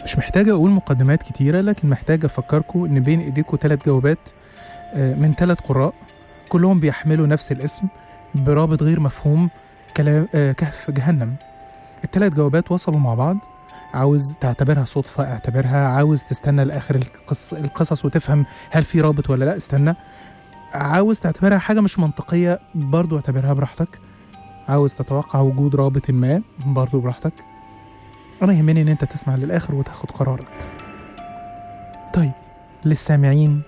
مش محتاجة أقول مقدمات كتيرة لكن محتاجة أفكركم إن بين إيديكم ثلاث جوابات آه، من ثلاث قراء كلهم بيحملوا نفس الاسم برابط غير مفهوم كلام آه، كهف جهنم الثلاث جوابات وصلوا مع بعض عاوز تعتبرها صدفة اعتبرها عاوز تستنى لآخر القص القصص وتفهم هل في رابط ولا لا استنى عاوز تعتبرها حاجة مش منطقية برضو اعتبرها براحتك عاوز تتوقع وجود رابط ما برضو براحتك أنا يهمني إن أنت تسمع للآخر وتاخد قرارك طيب للسامعين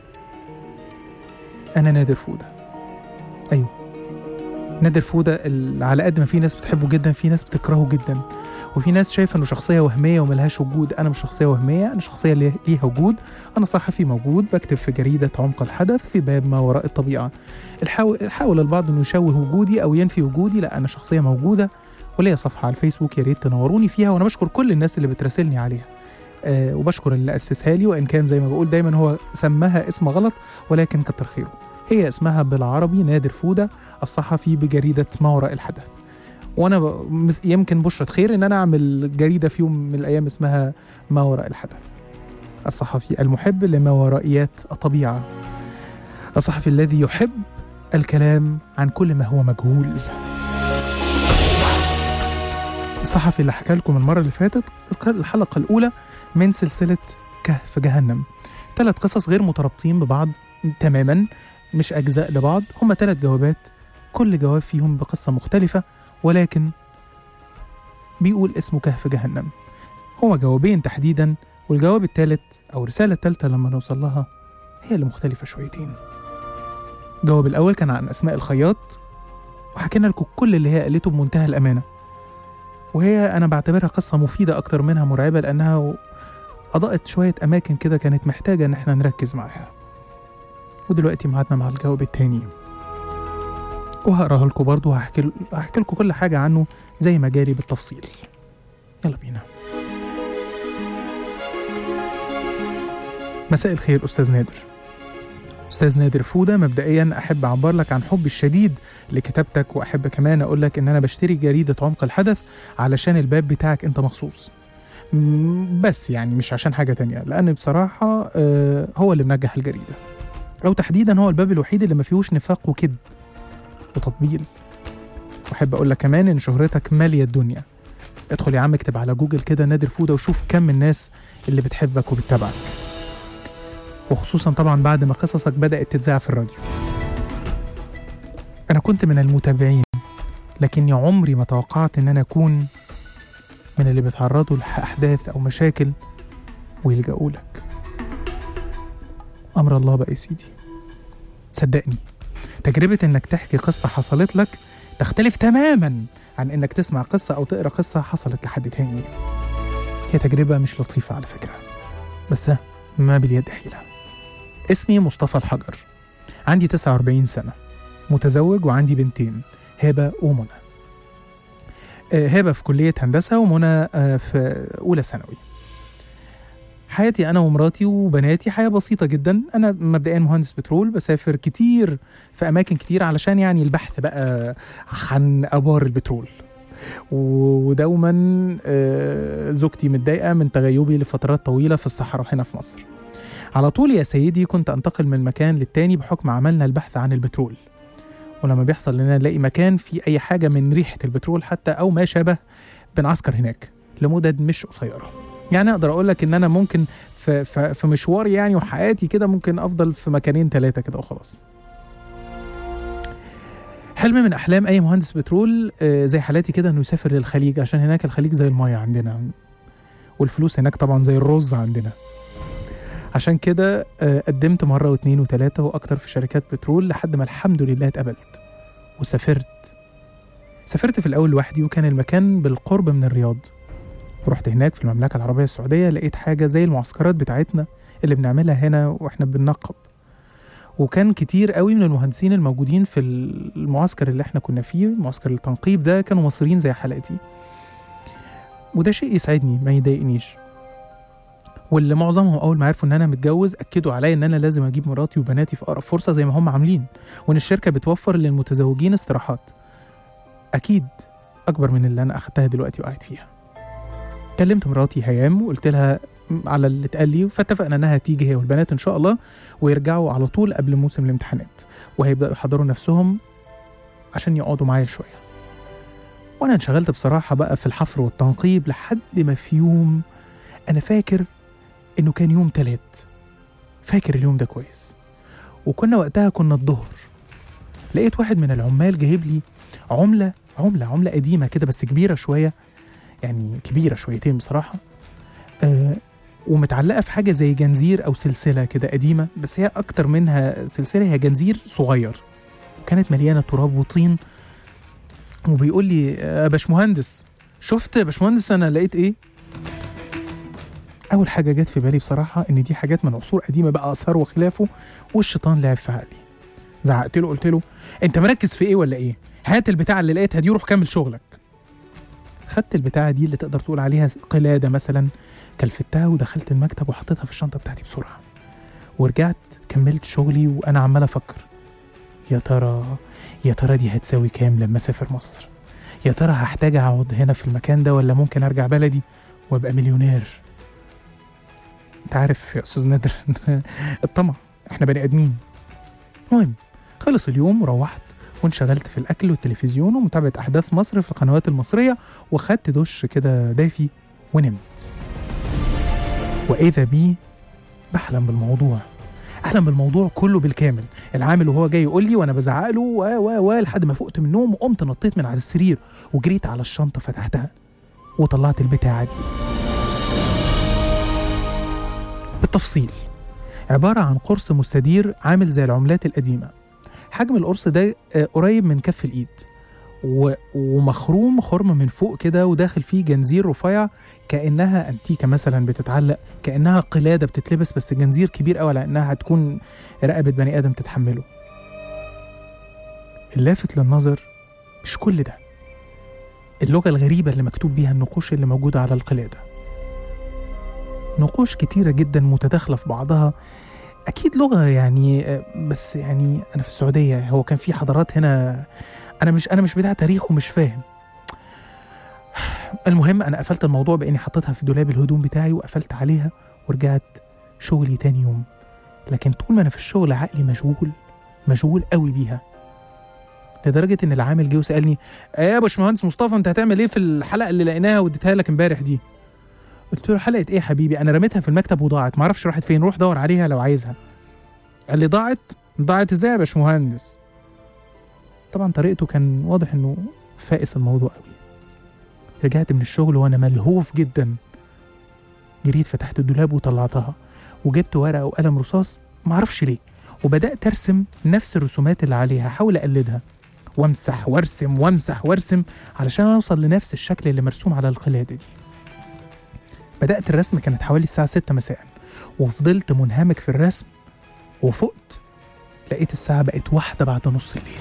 أنا نادر فودة أيوه نادر فودة اللي على قد ما في ناس بتحبه جدا في ناس بتكرهه جدا وفي ناس شايفه انه شخصيه وهميه وملهاش وجود انا مش شخصيه وهميه انا شخصيه ليه- ليها وجود انا صحفي موجود بكتب في جريده عمق الحدث في باب ما وراء الطبيعه الحاول حاول البعض انه يشوه وجودي او ينفي وجودي لا انا شخصيه موجوده وليا صفحه على الفيسبوك يا ريت تنوروني فيها وانا بشكر كل الناس اللي بتراسلني عليها أه وبشكر اللي اسسها لي وان كان زي ما بقول دايما هو سماها اسم غلط ولكن كتر خيره هي اسمها بالعربي نادر فوده الصحفي بجريده ما وراء الحدث وانا ب... مس- يمكن بشرة خير ان انا اعمل جريده في يوم من الايام اسمها ما وراء الحدث الصحفي المحب لما ورائيات الطبيعه الصحفي الذي يحب الكلام عن كل ما هو مجهول الصحفي اللي حكى لكم المره اللي فاتت الحلقه الاولى من سلسله كهف جهنم ثلاث قصص غير مترابطين ببعض تماما مش اجزاء لبعض هم ثلاث جوابات كل جواب فيهم بقصه مختلفه ولكن بيقول اسمه كهف جهنم هو جوابين تحديدا والجواب الثالث او الرساله الثالثه لما نوصل لها هي اللي مختلفه شويتين الجواب الاول كان عن اسماء الخياط وحكينا لكم كل اللي هي قالته بمنتهى الامانه وهي انا بعتبرها قصه مفيده اكتر منها مرعبه لانها اضاءت شويه اماكن كده كانت محتاجه ان احنا نركز معاها ودلوقتي ميعادنا مع الجواب التاني وهقراها لكم برضه وهحكي هحكي لكم كل حاجه عنه زي ما جاري بالتفصيل يلا بينا مساء الخير أستاذ نادر أستاذ نادر فودة مبدئيا أحب أعبر لك عن حبي الشديد لكتابتك وأحب كمان أقول لك إن أنا بشتري جريدة عمق الحدث علشان الباب بتاعك أنت مخصوص م- بس يعني مش عشان حاجة تانية لأن بصراحة آه، هو اللي منجح الجريدة أو تحديدا هو الباب الوحيد اللي ما فيهوش نفاق وكذب وتطبيل واحب اقول لك كمان ان شهرتك ماليه الدنيا ادخل يا عم اكتب على جوجل كده نادر فوده وشوف كم الناس اللي بتحبك وبتتابعك وخصوصا طبعا بعد ما قصصك بدات تتذاع في الراديو انا كنت من المتابعين لكني عمري ما توقعت ان انا اكون من اللي بيتعرضوا لاحداث او مشاكل ويلجأوا لك امر الله بقى يا سيدي صدقني تجربة إنك تحكي قصة حصلت لك تختلف تماما عن إنك تسمع قصة أو تقرأ قصة حصلت لحد تاني هي تجربة مش لطيفة على فكرة بس ها، ما باليد حيلة اسمي مصطفى الحجر عندي 49 سنة متزوج وعندي بنتين هبة ومنى آه، هبة في كلية هندسة ومنى آه، في أولى ثانوي حياتي أنا ومراتي وبناتي حياة بسيطة جدا أنا مبدئيا مهندس بترول بسافر كتير في أماكن كتير علشان يعني البحث بقى عن آبار البترول و- ودوما آه، زوجتي متضايقة من تغيبي لفترات طويلة في الصحراء هنا في مصر على طول يا سيدي كنت أنتقل من مكان للتاني بحكم عملنا البحث عن البترول ولما بيحصل لنا نلاقي مكان فيه أي حاجة من ريحة البترول حتى أو ما شابه بنعسكر هناك لمدد مش قصيرة يعني أقدر أقول لك إن أنا ممكن في, في, في مشواري يعني وحياتي كده ممكن أفضل في مكانين ثلاثة كده وخلاص حلم من احلام اي مهندس بترول آه، زي حالاتي كده انه يسافر للخليج عشان هناك الخليج زي المايه عندنا والفلوس هناك طبعا زي الرز عندنا عشان كده آه، قدمت مره واثنين وثلاثه واكتر في شركات بترول لحد ما الحمد لله اتقبلت وسافرت سافرت في الاول لوحدي وكان المكان بالقرب من الرياض ورحت هناك في المملكه العربيه السعوديه لقيت حاجه زي المعسكرات بتاعتنا اللي بنعملها هنا واحنا بننقب وكان كتير قوي من المهندسين الموجودين في المعسكر اللي احنا كنا فيه معسكر التنقيب ده كانوا مصريين زي حالاتي وده شيء يسعدني ما يضايقنيش واللي معظمهم اول ما عرفوا ان انا متجوز اكدوا عليا ان انا لازم اجيب مراتي وبناتي في اقرب فرصه زي ما هم عاملين وان الشركه بتوفر للمتزوجين استراحات اكيد اكبر من اللي انا اخدتها دلوقتي وقاعد فيها كلمت مراتي هيام وقلت لها على اللي اتقال لي فاتفقنا انها تيجي هي والبنات ان شاء الله ويرجعوا على طول قبل موسم الامتحانات وهيبداوا يحضروا نفسهم عشان يقعدوا معايا شويه وانا انشغلت بصراحه بقى في الحفر والتنقيب لحد ما في يوم انا فاكر انه كان يوم تلات فاكر اليوم ده كويس وكنا وقتها كنا الظهر لقيت واحد من العمال جايب لي عمله عمله عمله قديمه كده بس كبيره شويه يعني كبيره شويتين بصراحه آه ومتعلقه في حاجه زي جنزير او سلسله كده قديمه بس هي اكتر منها سلسله هي جنزير صغير كانت مليانه تراب وطين وبيقول لي يا باشمهندس شفت يا باشمهندس انا لقيت ايه اول حاجه جت في بالي بصراحه ان دي حاجات من عصور قديمه بقى اثار وخلافه والشيطان لعب في عقلي زعقت له قلت له انت مركز في ايه ولا ايه هات البتاعه اللي لقيتها دي وروح كمل شغلك خدت البتاعه دي اللي تقدر تقول عليها قلاده مثلا كلفتها ودخلت المكتب وحطيتها في الشنطه بتاعتي بسرعه ورجعت كملت شغلي وانا عمال افكر يا ترى يا ترى دي هتساوي كام لما اسافر مصر يا ترى هحتاج اقعد هنا في المكان ده ولا ممكن ارجع بلدي وابقى مليونير انت عارف يا استاذ نادر الطمع احنا بني ادمين المهم خلص اليوم وروحت وانشغلت في الاكل والتلفزيون ومتابعه احداث مصر في القنوات المصريه وخدت دش كده دافي ونمت واذا بي بحلم بالموضوع احلم بالموضوع كله بالكامل العامل وهو جاي يقول لي وانا بزعق له و و و لحد ما فقت من النوم وقمت نطيت من على السرير وجريت على الشنطه فتحتها وطلعت البتاعه دي بالتفصيل عباره عن قرص مستدير عامل زي العملات القديمه حجم القرص ده آه، قريب من كف الايد و- ومخروم خرم من فوق كده وداخل فيه جنزير رفيع كانها انتيكه مثلا بتتعلق كانها قلاده بتتلبس بس جنزير كبير قوي على انها هتكون رقبه بني ادم تتحمله اللافت للنظر مش كل ده اللغه الغريبه اللي مكتوب بيها النقوش اللي موجوده على القلاده نقوش كتيره جدا متداخله في بعضها اكيد لغه يعني آه، بس يعني انا في السعوديه هو كان في حضارات هنا انا مش انا مش بتاع تاريخ ومش فاهم المهم انا قفلت الموضوع باني حطيتها في دولاب الهدوم بتاعي وقفلت عليها ورجعت شغلي تاني يوم لكن طول ما انا في الشغل عقلي مشغول مشغول قوي بيها لدرجه ان العامل جه وسالني "إيه يا باشمهندس مصطفى انت هتعمل ايه في الحلقه اللي لقيناها واديتها لك امبارح دي قلت له حلقه ايه يا حبيبي انا رميتها في المكتب وضاعت معرفش راحت فين روح دور عليها لو عايزها قال لي ضاعت ضاعت ازاي يا باشمهندس طبعا طريقته كان واضح انه فائس الموضوع قوي رجعت من الشغل وانا ملهوف جدا جريت فتحت الدولاب وطلعتها وجبت ورقه وقلم رصاص معرفش ليه وبدات ارسم نفس الرسومات اللي عليها احاول اقلدها وامسح وارسم وامسح وارسم علشان اوصل لنفس الشكل اللي مرسوم على القلاده دي بدات الرسم كانت حوالي الساعه 6 مساء وفضلت منهمك في الرسم وفقت لقيت الساعه بقت واحده بعد نص الليل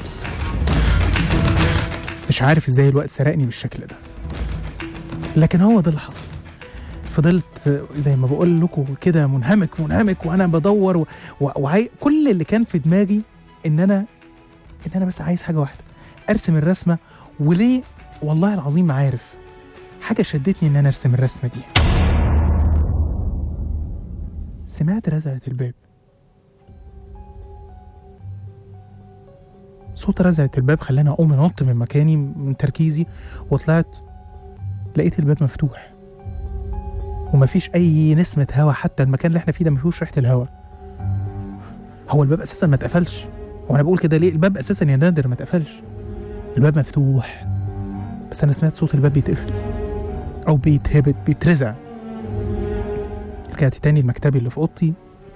مش عارف ازاي الوقت سرقني بالشكل ده لكن هو ده اللي حصل فضلت زي ما بقول لكم كده منهمك منهمك وانا بدور و... و... وعاي... كل اللي كان في دماغي ان انا ان انا بس عايز حاجه واحده ارسم الرسمه وليه والله العظيم ما عارف حاجه شدتني ان انا ارسم الرسمه دي سمعت رزعه الباب صوت رزعة الباب خلاني أقوم أنط من مكاني من تركيزي وطلعت لقيت الباب مفتوح ومفيش أي نسمة هوا حتى المكان اللي احنا فيه ده مفيهوش ريحة الهوا هو الباب أساسا ما اتقفلش وأنا بقول كده ليه الباب أساسا يا نادر ما اتقفلش الباب مفتوح بس أنا سمعت صوت الباب بيتقفل أو بيتهبط بيترزع رجعت تاني لمكتبي اللي في أوضتي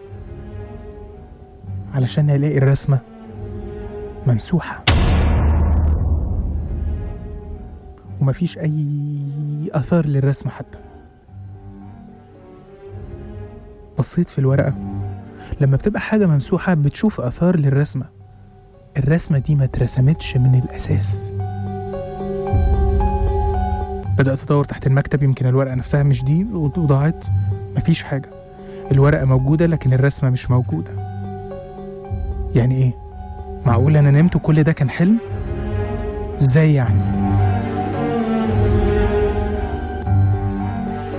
علشان ألاقي الرسمة ممسوحة ومفيش أي أثار للرسمة حتى بصيت في الورقة لما بتبقى حاجة ممسوحة بتشوف آثار للرسمة الرسمة دي ما اترسمتش من الأساس بدأت أدور تحت المكتب يمكن الورقة نفسها مش دي وضاعت مفيش حاجة الورقة موجودة لكن الرسمة مش موجودة يعني إيه؟ معقول انا نمت وكل ده كان حلم ازاي يعني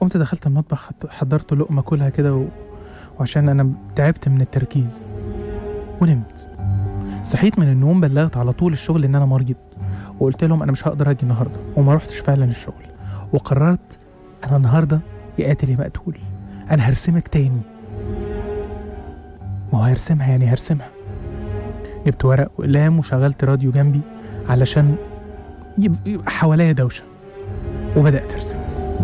قمت دخلت المطبخ حضرت لقمة كلها كده و... وعشان أنا تعبت من التركيز ونمت صحيت من النوم بلغت على طول الشغل إن أنا مريض وقلت لهم أنا مش هقدر أجي النهاردة وما رحتش فعلا الشغل وقررت أنا النهاردة يا قاتل يا مقتول أنا هرسمك تاني ما هو هرسمها يعني هرسمها جبت ورق وأقلام وشغلت راديو جنبي علشان يبقى حواليا دوشة وبدأت أرسم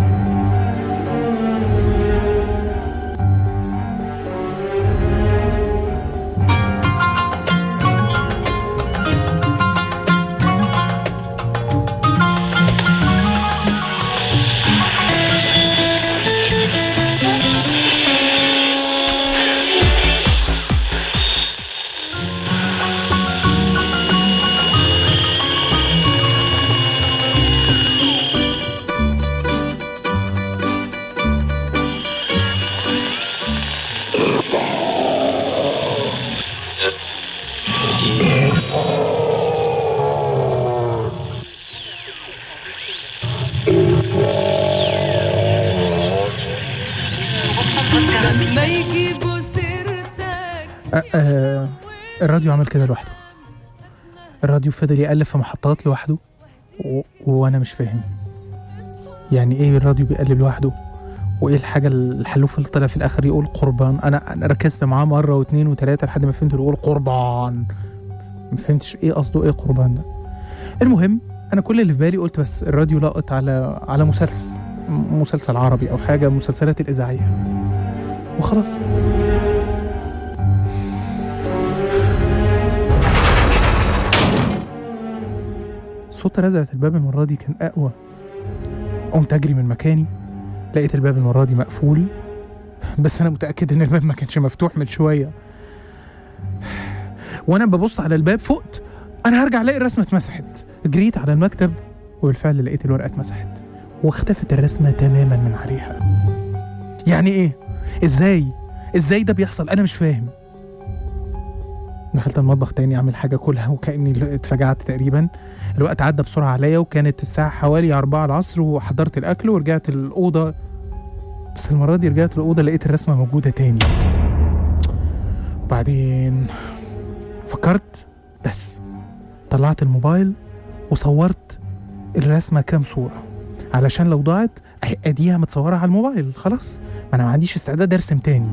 ما يجيبوا سيرتك أه أه الراديو عمل كده لوحده الراديو فضل يقلب في محطات لوحده و... وانا مش فاهم يعني ايه الراديو بيقلب لوحده وايه الحاجه الحلوف اللي طلع في الاخر يقول قربان انا انا ركزت معاه مره واثنين وثلاثه لحد ما فهمت إنه يقول قربان ما فهمتش ايه قصده ايه قربان ده المهم انا كل اللي في بالي قلت بس الراديو لاقط على على مسلسل م- مسلسل عربي او حاجه مسلسلات الاذاعيه وخلاص صوت رزعة الباب المرة دي كان أقوى قمت أجري من مكاني لقيت الباب المرة دي مقفول بس أنا متأكد إن الباب ما كانش مفتوح من شوية وأنا ببص على الباب فقت أنا هرجع ألاقي الرسمة اتمسحت جريت على المكتب وبالفعل لقيت الورقة اتمسحت واختفت الرسمة تماما من عليها يعني إيه؟ إزاي؟ إزاي ده بيحصل؟ أنا مش فاهم دخلت المطبخ تاني أعمل حاجة كلها وكأني اتفجعت تقريبا الوقت عدى بسرعة عليا وكانت الساعة حوالي أربعة العصر وحضرت الأكل ورجعت الأوضة بس المرة دي رجعت الأوضة لقيت الرسمة موجودة تاني وبعدين فكرت بس طلعت الموبايل وصورت الرسمة كام صورة علشان لو ضاعت أهي أديها متصورة على الموبايل خلاص ما أنا ما عنديش استعداد أرسم تاني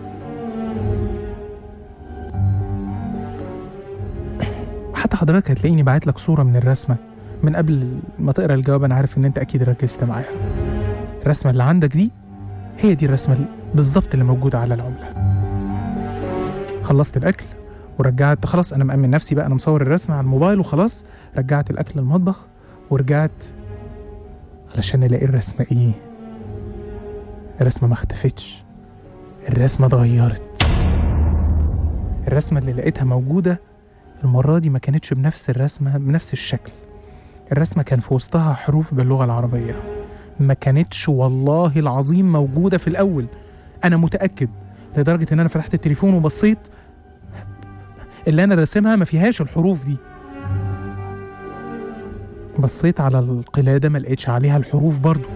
حتى حضرتك هتلاقيني باعت لك صورة من الرسمة من قبل ما تقرا الجواب أنا عارف إن أنت أكيد ركزت معاها الرسمة اللي عندك دي هي دي الرسمة ال- بالظبط اللي موجودة على العملة خلصت الأكل ورجعت خلاص أنا مأمن نفسي بقى أنا مصور الرسمة على الموبايل وخلاص رجعت الأكل المطبخ ورجعت علشان ألاقي الرسمة إيه الرسمة ما اختفتش الرسمة اتغيرت الرسمة اللي لقيتها موجودة المرة دي ما كانتش بنفس الرسمة بنفس الشكل الرسمة كان في وسطها حروف باللغة العربية ما كانتش والله العظيم موجودة في الأول أنا متأكد لدرجة إن أنا فتحت التليفون وبصيت اللي أنا راسمها ما فيهاش الحروف دي بصيت على القلادة ما لقيتش عليها الحروف برضو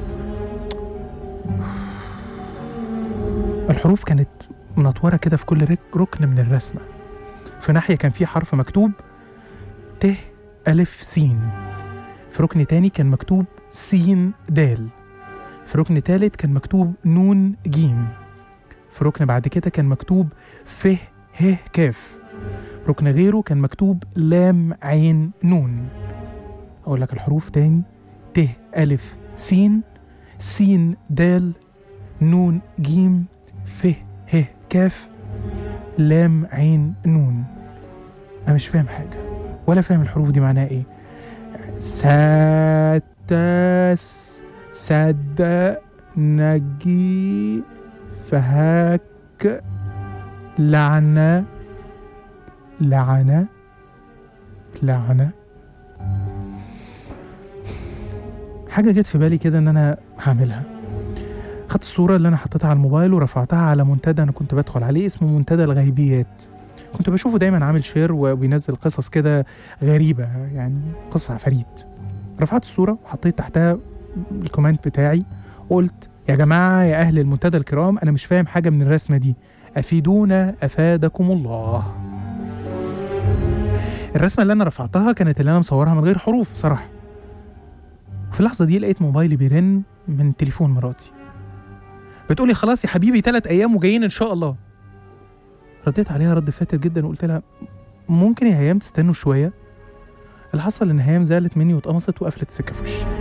الحروف كانت منطورة كده في كل رك- ركن من الرسمة في ناحية كان في حرف مكتوب ت ألف سين في ركن تاني كان مكتوب سين دال في ركن تالت كان مكتوب نون جيم في ركن بعد كده كان مكتوب ف ه كاف ركن غيره كان مكتوب لام عين نون أقول لك الحروف تاني ت ألف سين سين دال نون جيم ف ه كاف لام عين نون أنا مش فاهم حاجة ولا فاهم الحروف دي معناها إيه ساتس سد نجي فهاك لعنة لعنة لعنة حاجة جت في بالي كده إن أنا هعملها خدت الصورة اللي أنا حطيتها على الموبايل ورفعتها على منتدى أنا كنت بدخل عليه اسمه منتدى الغيبيات كنت بشوفه دايما عامل شير وبينزل قصص كده غريبة يعني قصة عفاريت رفعت الصورة وحطيت تحتها الكومنت بتاعي وقلت يا جماعة يا أهل المنتدى الكرام أنا مش فاهم حاجة من الرسمة دي أفيدونا أفادكم الله الرسمة اللي أنا رفعتها كانت اللي أنا مصورها من غير حروف بصراحة في اللحظة دي لقيت موبايلي بيرن من تليفون مراتي بتقولي خلاص يا حبيبي ثلاث أيام وجايين إن شاء الله رديت عليها رد فاتر جدا وقلت لها ممكن يا هيام تستنوا شوية اللي حصل إن هيام زعلت مني واتقمصت وقفلت السكة في وشي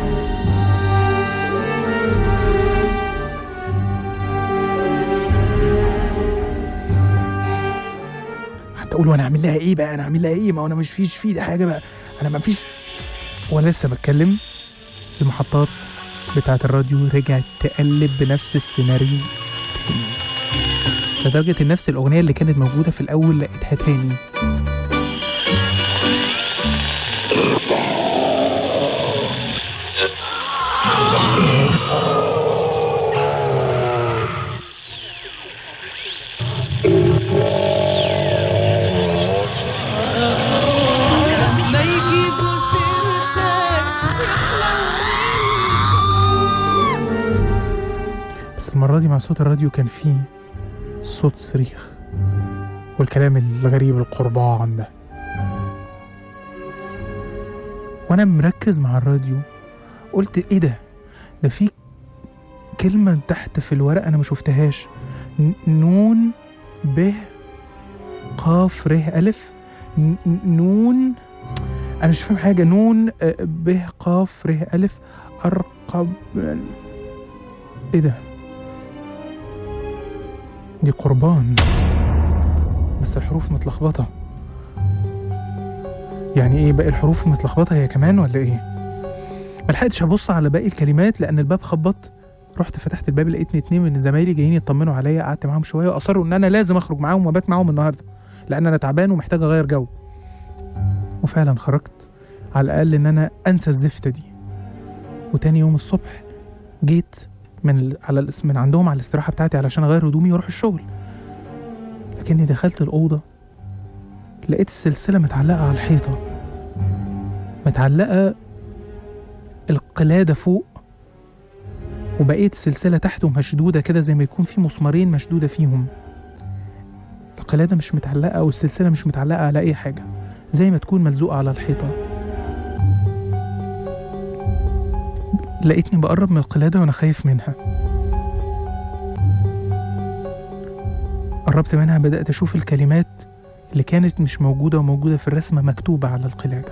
حتى اقول وانا اعمل لها ايه بقى انا اعمل لها ايه ما هو انا مش فيش في ايدي حاجه بقى انا ما فيش وانا لسه بتكلم المحطات بتاعه الراديو رجعت تقلب بنفس السيناريو تاني لدرجه ان نفس الاغنيه اللي كانت موجوده في الاول لقيتها تاني ما يجيبوا سيرتك بس المره دي مع صوت الراديو كان فيه صوت صريخ والكلام الغريب القربان ده وانا مركز مع الراديو قلت ايه ده ده في كلمة تحت في الورق انا ما شفتهاش ن- نون ب قاف ر الف ن- ن- نون انا مش فاهم حاجة نون آه، ب قاف ر الف ارقب ايه ده دي قربان بس الحروف متلخبطة يعني ايه باقي الحروف متلخبطة هي كمان ولا ايه ملحقتش ابص على باقي الكلمات لان الباب خبط رحت فتحت الباب لقيتني اتنين من زمايلي جايين يطمنوا عليا قعدت معاهم شويه واصروا ان انا لازم اخرج معاهم وابات معاهم النهارده لان انا تعبان ومحتاج اغير جو وفعلا خرجت على الاقل ان انا انسى الزفته دي وتاني يوم الصبح جيت من ال- على الاس- من عندهم على الاستراحه بتاعتي علشان اغير هدومي واروح الشغل لكني دخلت الاوضه لقيت السلسله متعلقه على الحيطه متعلقه القلاده فوق وبقيت السلسله تحته مشدوده كده زي ما يكون في مسمارين مشدوده فيهم القلاده مش متعلقه او السلسله مش متعلقه على اي حاجه زي ما تكون ملزوقه على الحيطه لقيتني بقرب من القلاده وانا خايف منها قربت منها بدأت أشوف الكلمات اللي كانت مش موجودة وموجودة في الرسمة مكتوبة على القلادة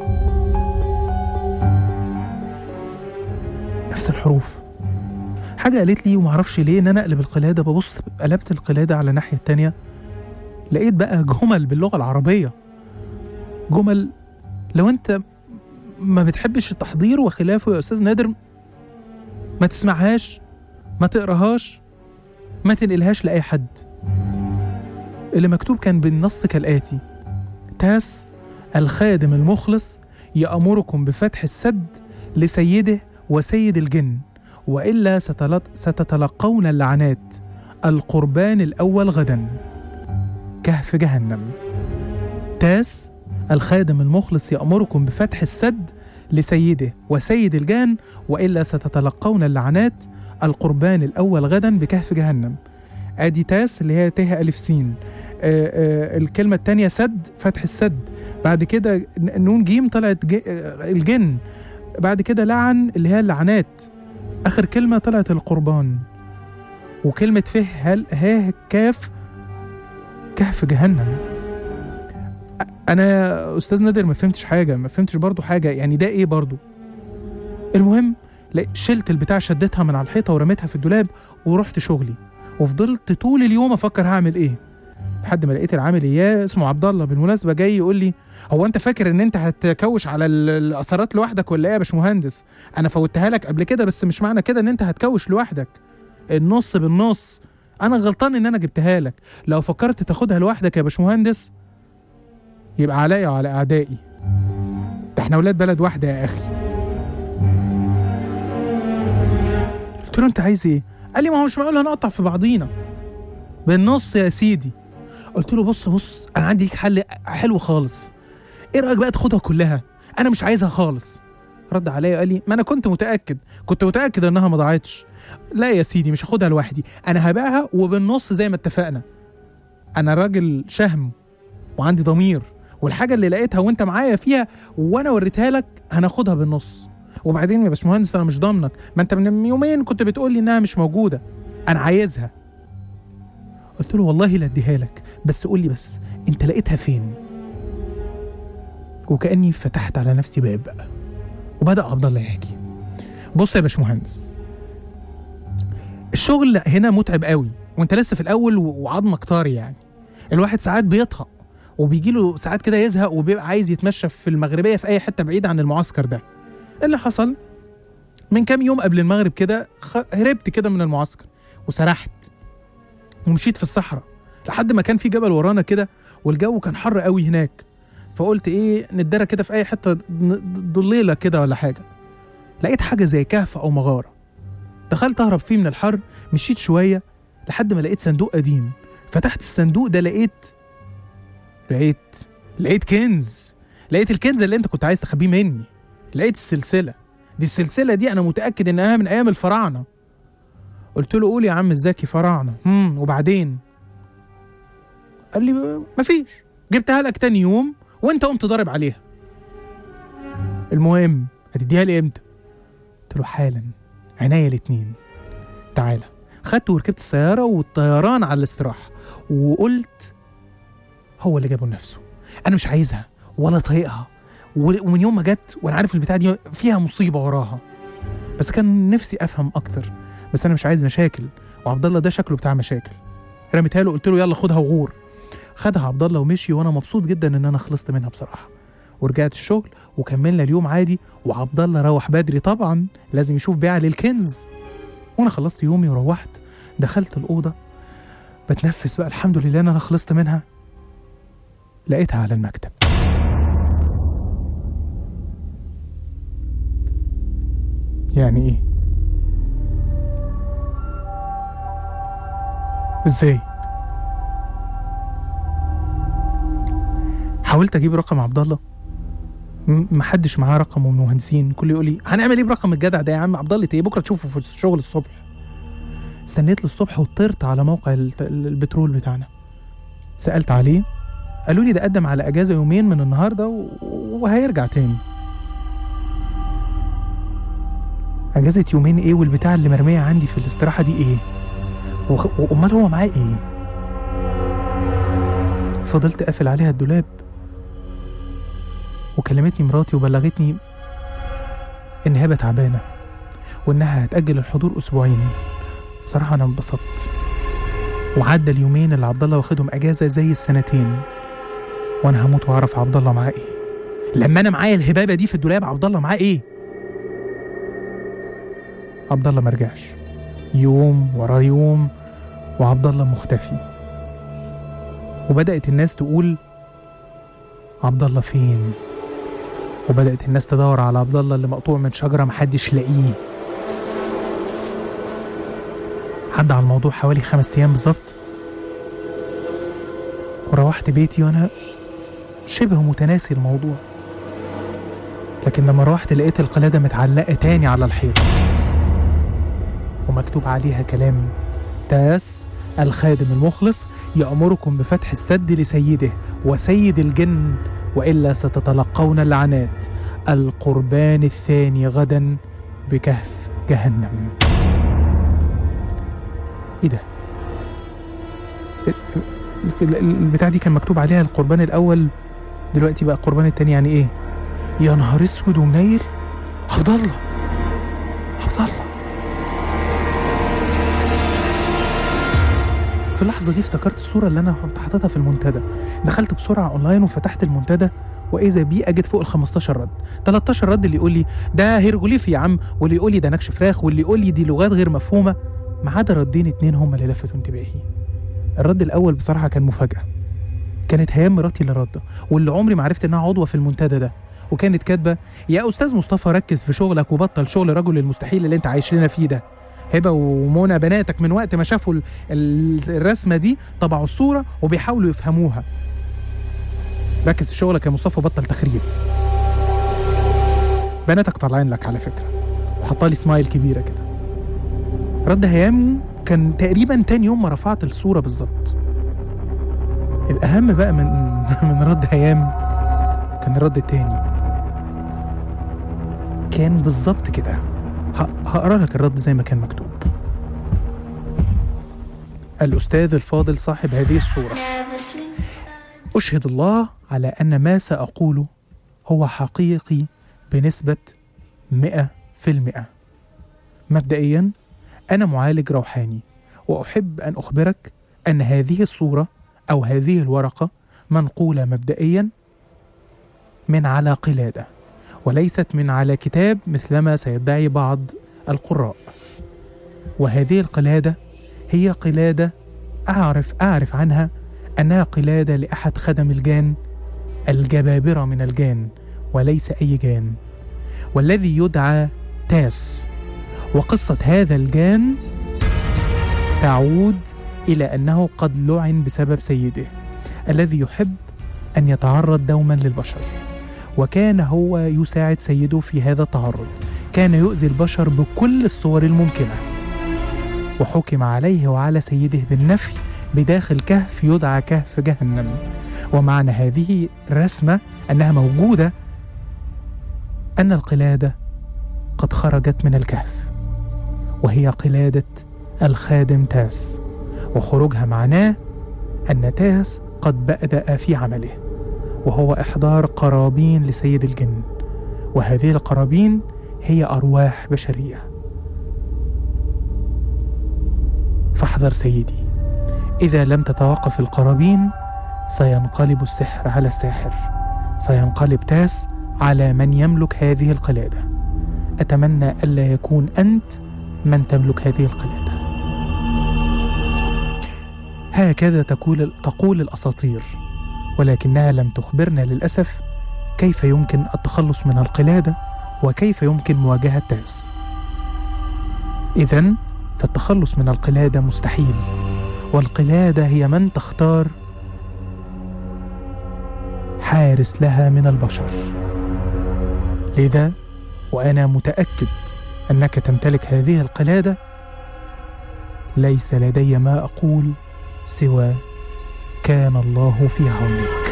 نفس الحروف حاجة قالت لي ومعرفش ليه إن أنا أقلب القلادة ببص قلبت القلادة على الناحية التانية لقيت بقى جمل باللغة العربية جمل لو أنت ما بتحبش التحضير وخلافه يا أستاذ نادر ما تسمعهاش ما تقراهاش ما تنقلهاش لأي حد اللي مكتوب كان بالنص كالآتي تاس الخادم المخلص يأمركم بفتح السد لسيده وسيد الجن وإلا ستلط- ستتلقون اللعنات القربان الأول غدا كهف جهنم تاس الخادم المخلص يأمركم بفتح السد لسيده وسيد الجان وإلا ستتلقون اللعنات القربان الأول غدا بكهف جهنم ادي تاس اللي هي ته الف سين آه آه الكلمه الثانيه سد فتح السد بعد كده ن- نون جيم طلعت جي آه الجن بعد كده لعن اللي هي اللعنات اخر كلمه طلعت القربان وكلمه فه هل ها كاف كهف جهنم أ- انا يا استاذ نادر ما فهمتش حاجه ما فهمتش برضو حاجه يعني ده ايه برضو المهم لا- شلت البتاع شدتها من على الحيطه ورميتها في الدولاب ورحت شغلي وفضلت طول اليوم افكر هعمل ايه لحد ما لقيت العامل اياه اسمه عبد الله بالمناسبه جاي يقول لي هو انت فاكر ان انت هتكوش على ال- الاثارات لوحدك ولا ايه يا باشمهندس انا فوتها لك قبل كده بس مش معنى كده ان انت هتكوش لوحدك النص بالنص انا غلطان ان انا جبتها لك لو فكرت تاخدها لوحدك يا باشمهندس يبقى عليا وعلى اعدائي ده احنا ولاد بلد واحده يا اخي قلت له انت عايز ايه قال لي ما هو مش معقول هنقطع في بعضينا بالنص يا سيدي قلت له بص بص انا عندي ليك حل حلو خالص ايه رايك بقى تاخدها كلها انا مش عايزها خالص رد عليا وقال لي ما انا كنت متاكد كنت متاكد انها ما ضاعتش لا يا سيدي مش هاخدها لوحدي انا هبيعها وبالنص زي ما اتفقنا انا راجل شهم وعندي ضمير والحاجه اللي لقيتها وانت معايا فيها وانا وريتها لك هناخدها بالنص وبعدين يا باشمهندس انا مش ضامنك ما انت من يومين كنت بتقول لي انها مش موجوده انا عايزها قلت له والله لا اديها لك بس قول لي بس انت لقيتها فين وكاني فتحت على نفسي باب بقى وبدا عبد الله يحكي بص يا باشمهندس الشغل هنا متعب قوي وانت لسه في الاول و- وعظمك طاري يعني الواحد ساعات بيطهق وبيجي له ساعات كده يزهق وبيبقى عايز يتمشى في المغربيه في اي حته بعيد عن المعسكر ده اللي حصل من كام يوم قبل المغرب كده خ- هربت كده من المعسكر وسرحت ومشيت في الصحراء لحد ما كان في جبل ورانا كده والجو كان حر قوي هناك فقلت ايه ندرى كده في اي حته ن- ضليله كده ولا حاجه لقيت حاجه زي كهف او مغاره دخلت اهرب فيه من الحر مشيت شويه لحد ما لقيت صندوق قديم فتحت الصندوق ده لقيت لقيت لقيت كنز لقيت الكنز اللي انت كنت عايز تخبيه مني لقيت السلسله دي السلسله دي انا متاكد انها من ايام الفراعنه قلت له قول يا عم الزكي فراعنه امم وبعدين قال لي مفيش جبتها لك تاني يوم وانت قمت ضارب عليها المهم هتديها لي امتى قلت له حالا عينيا الاتنين تعالى خدت وركبت السيارة والطيران على الاستراحة وقلت هو اللي جابه لنفسه أنا مش عايزها ولا طايقها و- ومن يوم ما جت وأنا عارف البتاعة دي فيها مصيبة وراها بس كان نفسي أفهم أكتر بس أنا مش عايز مشاكل وعبد الله ده شكله بتاع مشاكل رميتها له قلت له يلا خدها وغور خدها عبد الله ومشي وأنا مبسوط جدا إن أنا خلصت منها بصراحة ورجعت الشغل وكملنا اليوم عادي وعبد الله روح بدري طبعا لازم يشوف بيعة للكنز وانا خلصت يومي وروحت دخلت الاوضه بتنفس بقى الحمد لله ان انا خلصت منها لقيتها على المكتب يعني ايه ازاي حاولت اجيب رقم عبد الله م- محدش معاه رقم من المهندسين كل يقول لي هنعمل ايه برقم الجدع ده يا عم عبد الله ايه بكره تشوفه في الشغل الصبح استنيت للصبح وطرت على موقع الت- البترول بتاعنا سالت عليه قالوا لي ده قدم على اجازه يومين من النهارده و- وهيرجع تاني اجازه يومين ايه والبتاع اللي مرميه عندي في الاستراحه دي ايه وخ- وامال هو معاه ايه فضلت قافل عليها الدولاب وكلمتني مراتي وبلغتني إن هبة تعبانة وإنها هتأجل الحضور أسبوعين بصراحة أنا انبسطت وعدى اليومين اللي عبد الله واخدهم أجازة زي السنتين وأنا هموت وأعرف عبد الله معاه إيه لما أنا معايا الهبابة دي في الدولاب عبد الله معاه إيه عبد الله مرجعش يوم ورا يوم وعبد الله مختفي وبدأت الناس تقول عبد الله فين وبدأت الناس تدور على عبد الله اللي مقطوع من شجرة محدش لاقيه عدى على الموضوع حوالي خمس أيام بالظبط وروحت بيتي وأنا شبه متناسي الموضوع لكن لما روحت لقيت القلادة متعلقة تاني على الحيط ومكتوب عليها كلام تاس الخادم المخلص يأمركم بفتح السد لسيده وسيد الجن وإلا ستتلقون اللعنات القربان الثاني غدا بكهف جهنم ايه ده ال- ال- البتاع دي كان مكتوب عليها القربان الاول دلوقتي بقى القربان التاني يعني ايه يا نهار اسود ومنيل عبد الله عبد الله في اللحظة دي افتكرت الصورة اللي أنا كنت حاططها في المنتدى دخلت بسرعة أونلاين وفتحت المنتدى وإذا بي أجد فوق ال 15 رد 13 رد اللي يقول لي ده هيروغليفي يا عم واللي يقول لي ده نكش فراخ واللي يقول لي دي لغات غير مفهومة ما عدا ردين اتنين هم اللي لفتوا انتباهي الرد الأول بصراحة كان مفاجأة كانت هيام مراتي اللي رده واللي عمري ما عرفت إنها عضوة في المنتدى ده وكانت كاتبة يا أستاذ مصطفى ركز في شغلك وبطل شغل رجل المستحيل اللي أنت عايش لنا فيه ده هبه ومنى بناتك من وقت ما شافوا ال- ال- الرسمه دي طبعوا الصوره وبيحاولوا يفهموها ركز في شغلك يا مصطفى بطل تخريف بناتك طالعين لك على فكره وحطها لي سمايل كبيره كده رد هيام كان تقريبا تاني يوم ما رفعت الصوره بالظبط الاهم بقى من من رد هيام كان الرد التاني كان بالظبط كده ه- هقرا لك الرد زي ما كان مكتوب الأستاذ الفاضل صاحب هذه الصورة أشهد الله على أن ما سأقوله هو حقيقي بنسبة مئة في المئة مبدئيا أنا معالج روحاني وأحب أن أخبرك أن هذه الصورة أو هذه الورقة منقولة مبدئيا من على قلادة وليست من على كتاب مثلما سيدعي بعض القراء وهذه القلادة هي قلادة أعرف أعرف عنها أنها قلادة لأحد خدم الجان الجبابرة من الجان وليس أي جان والذي يدعى تاس وقصة هذا الجان تعود إلى أنه قد لعن بسبب سيده الذي يحب أن يتعرض دوما للبشر وكان هو يساعد سيده في هذا التعرض كان يؤذي البشر بكل الصور الممكنة وحكم عليه وعلى سيده بالنفي بداخل كهف يدعى كهف جهنم ومعنى هذه الرسمة أنها موجودة أن القلادة قد خرجت من الكهف وهي قلادة الخادم تاس وخروجها معناه أن تاس قد بدأ في عمله وهو إحضار قرابين لسيد الجن وهذه القرابين هي أرواح بشرية فاحذر سيدي إذا لم تتوقف القرابين سينقلب السحر على الساحر فينقلب تاس على من يملك هذه القلادة أتمنى ألا يكون أنت من تملك هذه القلادة هكذا تقول, تقول الأساطير ولكنها لم تخبرنا للأسف كيف يمكن التخلص من القلادة وكيف يمكن مواجهة تاس إذا فالتخلص من القلادة مستحيل والقلادة هي من تختار حارس لها من البشر لذا وأنا متأكد أنك تمتلك هذه القلادة ليس لدي ما أقول سوى كان الله في عونك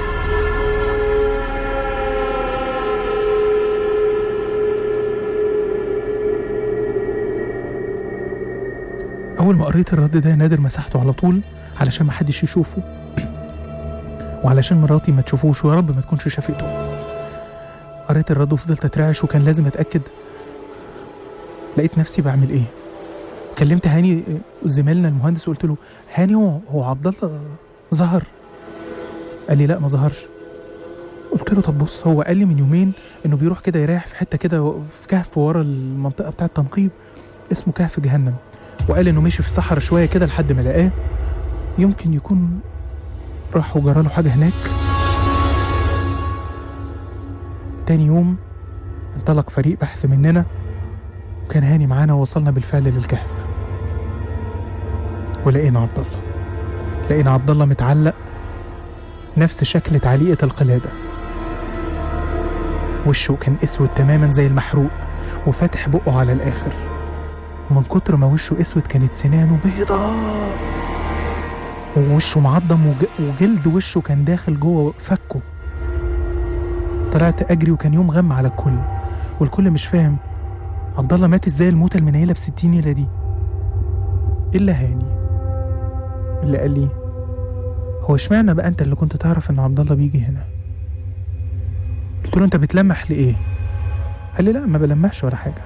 أول ما قريت الرد ده نادر مسحته على طول علشان ما حدش يشوفه وعلشان مراتي ما تشوفوش ويا رب ما تكونش شافته قريت الرد وفضلت اترعش وكان لازم اتاكد لقيت نفسي بعمل ايه كلمت هاني زميلنا المهندس وقلت له هاني هو هو عبد الله ظهر قال لي لا ما ظهرش قلت له طب بص هو قال لي من يومين انه بيروح كده يريح في حته كده في كهف ورا المنطقه بتاعه التنقيب اسمه كهف جهنم وقال انه مشي في الصحراء شويه كده لحد ما لقاه يمكن يكون راح وجرى له حاجه هناك تاني يوم انطلق فريق بحث مننا وكان هاني معانا ووصلنا بالفعل للكهف ولقينا عبد الله لقينا عبد الله متعلق نفس شكل تعليقة القلادة وشه كان اسود تماما زي المحروق وفاتح بقه على الاخر ومن كتر ما وشه اسود كانت سنانه بيضاء ووشه معضم وج- وجلد وشه كان داخل جوه فكه طلعت اجري وكان يوم غم على الكل والكل مش فاهم عبد الله مات ازاي الموتة المنيلة بستين يلة دي الا هاني اللي قال لي هو اشمعنى بقى انت اللي كنت تعرف ان عبد الله بيجي هنا قلت له انت بتلمح لايه قال لي لا ما بلمحش ولا حاجه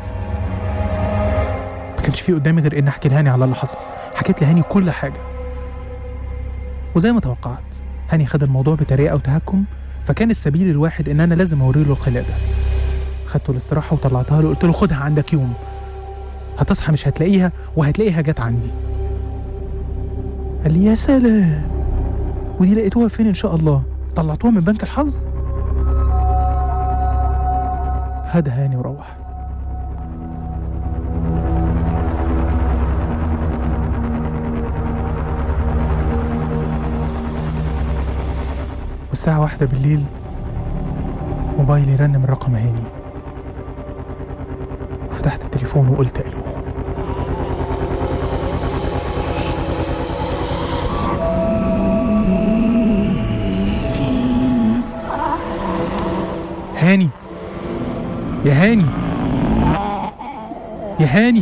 ما كانش في قدامي غير ان احكي لهاني على اللي حصل حكيت لهاني كل حاجه وزي ما توقعت هاني خد الموضوع بطريقه وتهكم فكان السبيل الواحد ان انا لازم اوري له القلاده خدته الاستراحه وطلعتها له قلت له خدها عندك يوم هتصحى مش هتلاقيها وهتلاقيها جت عندي قال لي يا سلام ودي لقيتوها فين ان شاء الله طلعتوها من بنك الحظ خدها هاني وروح والساعة واحدة بالليل موبايلي رن من رقم هاني فتحت التليفون وقلت الو هاني يا هاني يا هاني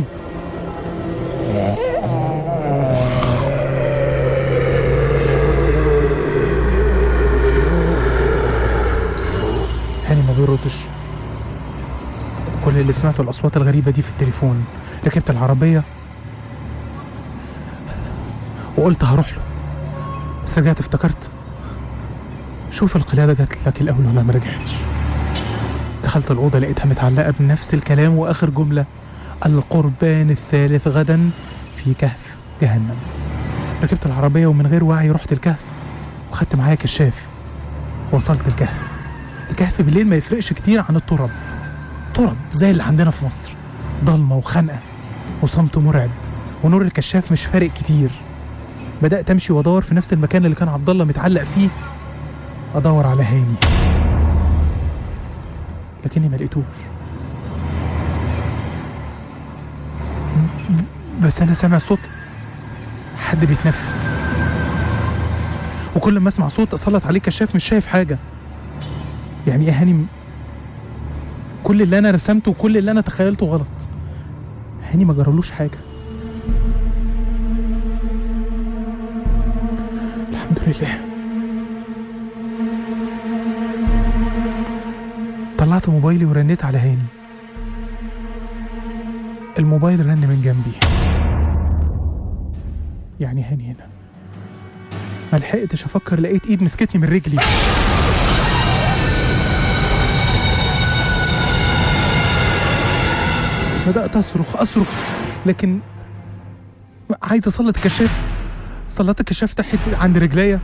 هاني ما بيردش كل اللي سمعته الأصوات الغريبة دي في التليفون ركبت العربية وقلت هروح له بس رجعت افتكرت شوف القلادة جات لك الأول ولا ما رجعتش دخلت الأوضة لقيتها متعلقة بنفس الكلام وآخر جملة القربان الثالث غدا في كهف جهنم ركبت العربية ومن غير وعي رحت الكهف وخدت معايا كشاف وصلت الكهف الكهف بالليل ما يفرقش كتير عن التراب تراب زي اللي عندنا في مصر ضلمة وخنقة وصمت مرعب ونور الكشاف مش فارق كتير بدأت أمشي وأدور في نفس المكان اللي كان عبد الله متعلق فيه أدور على هاني لكني ما لقيتوش بس أنا سامع صوت حد بيتنفس وكل ما أسمع صوت أسلط عليه كشاف مش شايف حاجة يعني إيه هاني م- كل اللي أنا رسمته وكل اللي أنا تخيلته غلط هاني ما جرالوش حاجة الحمد لله طلعت موبايلي ورنيت على هاني الموبايل رن من جنبي يعني هاني هنا ما لحقتش افكر لقيت ايد مسكتني من رجلي بدأت أصرخ أصرخ لكن عايز أسلط الكشاف سلطت الكشاف تحت عند رجليا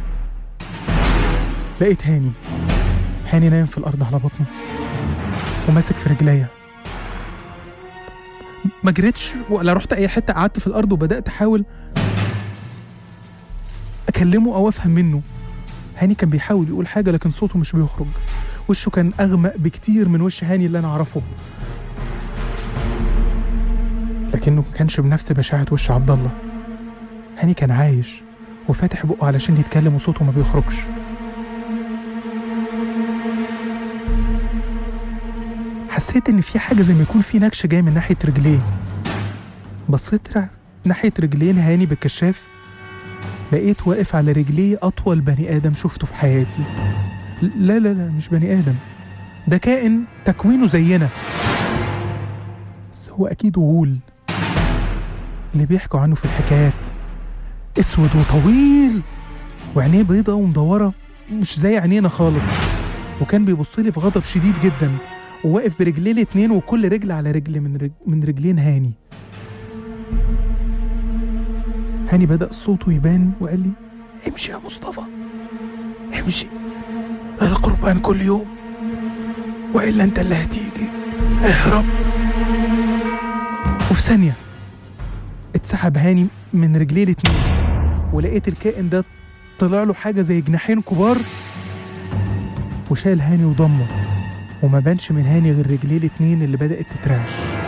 لقيت هاني هاني نايم في الأرض على بطنه وماسك في رجليا ما جريتش ولا رحت أي حتة قعدت في الأرض وبدأت أحاول أكلمه أو أفهم منه هاني كان بيحاول يقول حاجة لكن صوته مش بيخرج وشه كان أغمق بكتير من وش هاني اللي أنا أعرفه لكنه ما كانش بنفس بشاعة وش عبد الله هاني كان عايش وفاتح بقه علشان يتكلم وصوته ما بيخرجش حسيت ان في حاجة زي ما يكون في نكش جاي من ناحية رجليه بصيت ر- ناحية رجلين هاني بالكشاف لقيت واقف على رجليه أطول بني آدم شفته في حياتي لا لا لا مش بني آدم ده كائن تكوينه زينا بس هو أكيد غول اللي بيحكوا عنه في الحكايات اسود وطويل وعينيه بيضة ومدورة مش زي عينينا خالص وكان بيبص لي في غضب شديد جدا وواقف برجليه الاتنين وكل رجل على رجل من رج... من رجلين هاني هاني بدأ صوته يبان وقال لي امشي يا مصطفى امشي القربان كل يوم وإلا أنت اللي هتيجي اهرب وفي ثانية اتسحب هاني من رجليه الاتنين ولقيت الكائن ده طلع له حاجة زي جناحين كبار وشال هاني وضمه وما بانش من هاني غير رجليه الاتنين اللي بدأت تترعش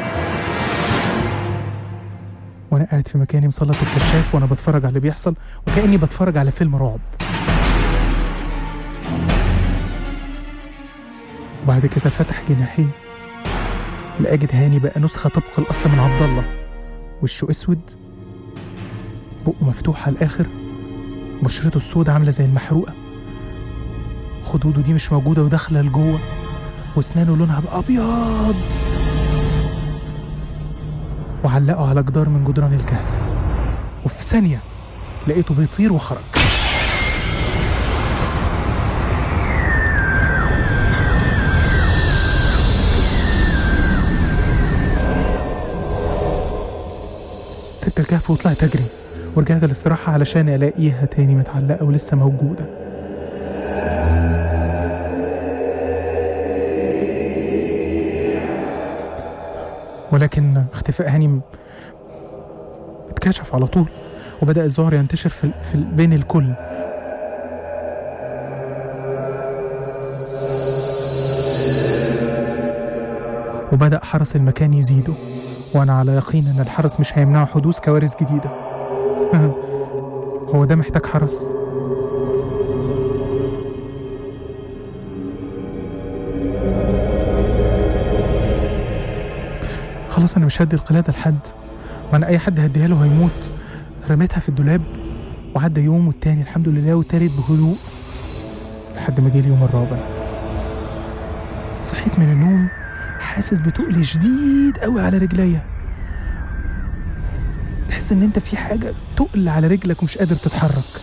وانا قاعد في مكاني مسلط الكشاف وانا بتفرج على اللي بيحصل وكأني بتفرج على فيلم رعب وبعد كده فتح جناحيه لأجد هاني بقى نسخة طبق الأصل من عبد الله وشه أسود بقه مفتوح على الآخر بشرته السودة عاملة زي المحروقة خدوده دي مش موجودة وداخلة لجوه واسنانه لونها بقى أبيض وعلقه على جدار من جدران الكهف وفي ثانية لقيته بيطير وخرج سبت الكهف وطلعت أجري ورجعت الاستراحة علشان ألاقيها تاني متعلقة ولسه موجودة ولكن اختفاء هاني م- اتكشف على طول وبدأ الذعر ينتشر في, ال- في ال- بين الكل وبدأ حرس المكان يزيده وأنا على يقين إن الحرس مش هيمنعوا حدوث كوارث جديدة هو ده محتاج حرس خلاص أنا مش هدي القلادة لحد ما أنا أي حد هديها له هيموت رميتها في الدولاب وعدى يوم والتاني الحمد لله والتالت بهدوء لحد ما جه اليوم الرابع صحيت من النوم حاسس بتقل شديد قوي على رجليا تحس ان انت في حاجة تقل على رجلك ومش قادر تتحرك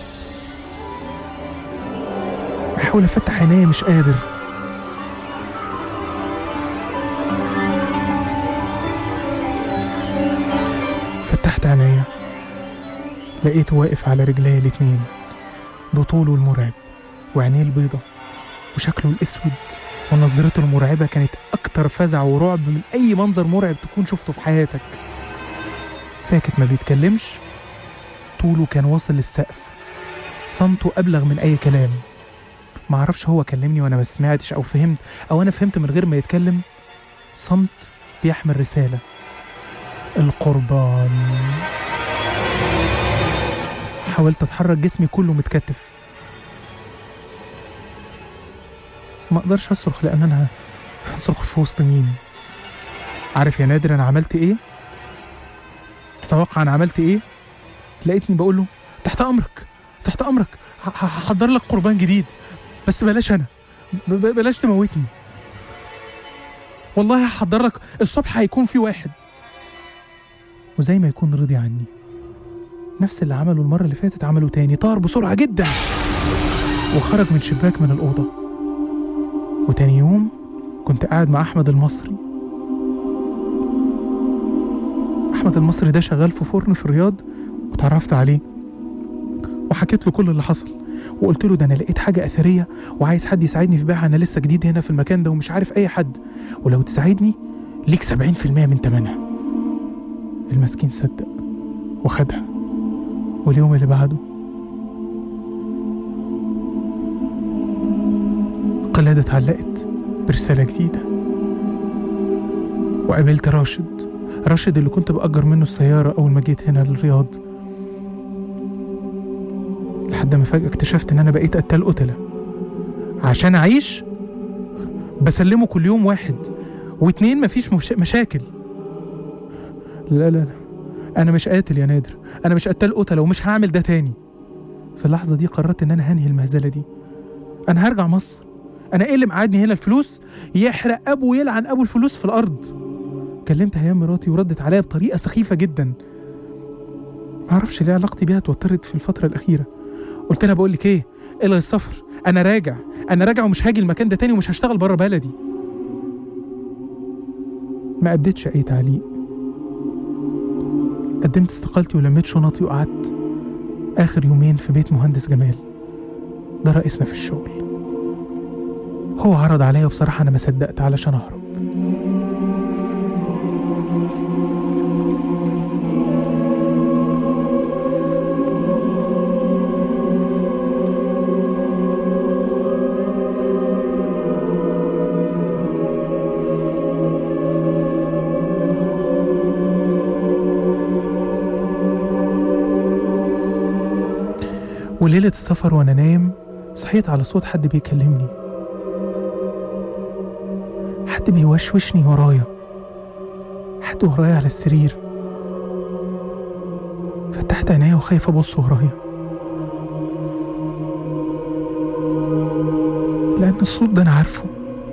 بحاول افتح عينيا مش قادر فتحت عينيا لقيته واقف على رجليا الاتنين بطوله المرعب وعينيه البيضة وشكله الأسود ونظرته المرعبة كانت أكتر فزع ورعب من أي منظر مرعب تكون شفته في حياتك ساكت ما بيتكلمش طوله كان واصل للسقف صمته أبلغ من أي كلام معرفش هو كلمني وأنا ما سمعتش أو فهمت أو أنا فهمت من غير ما يتكلم صمت بيحمل رسالة القربان حاولت اتحرك جسمي كله متكتف ما اقدرش اصرخ لان انا هصرخ في وسط مين عارف يا نادر انا عملت ايه تتوقع انا عملت ايه لقيتني بقول له تحت امرك تحت امرك ه- ه- هحضر لك قربان جديد بس بلاش انا ب- ب- بلاش تموتني والله هحضر لك الصبح هيكون في واحد وزي ما يكون رضي عني نفس اللي عمله المرة اللي فاتت عمله تاني طار بسرعة جدا وخرج من شباك من الأوضة وتاني يوم كنت قاعد مع أحمد المصري أحمد المصري ده شغال في فرن في الرياض وتعرفت عليه وحكيت له كل اللي حصل وقلت له ده أنا لقيت حاجة أثرية وعايز حد يساعدني في بيعها أنا لسه جديد هنا في المكان ده ومش عارف أي حد ولو تساعدني ليك 70% من تمنها المسكين صدق وخدها واليوم اللي بعده قلادة اتعلقت برسالة جديدة وقابلت راشد راشد اللي كنت بأجر منه السيارة أول ما جيت هنا للرياض لحد ما فجأة اكتشفت إن أنا بقيت قتال قتلة عشان أعيش بسلمه كل يوم واحد واتنين مفيش مش... مشاكل لا لا لا أنا مش قاتل يا نادر أنا مش قتال قتلة ومش هعمل ده تاني في اللحظة دي قررت إن أنا هنهي المهزلة دي أنا هرجع مصر أنا إيه اللي مقعدني هنا الفلوس يحرق أبو ويلعن أبو الفلوس في الأرض كلمت هيام مراتي وردت عليا بطريقة سخيفة جدا معرفش ليه علاقتي بيها اتوترت في الفترة الأخيرة قلت لها بقول لك إيه إلغي السفر أنا راجع أنا راجع ومش هاجي المكان ده تاني ومش هشتغل بره بلدي ما أبدتش أي تعليق قدمت استقالتي ولميت شنطي وقعدت آخر يومين في بيت مهندس جمال ده رئيسنا في الشغل هو عرض عليا وبصراحة أنا ما صدقت علشان أهرب وليلة السفر وأنا نايم صحيت على صوت حد بيكلمني حد بيوشوشني ورايا حد ورايا على السرير فتحت عينيا وخايف أبص ورايا لأن الصوت ده أنا عارفه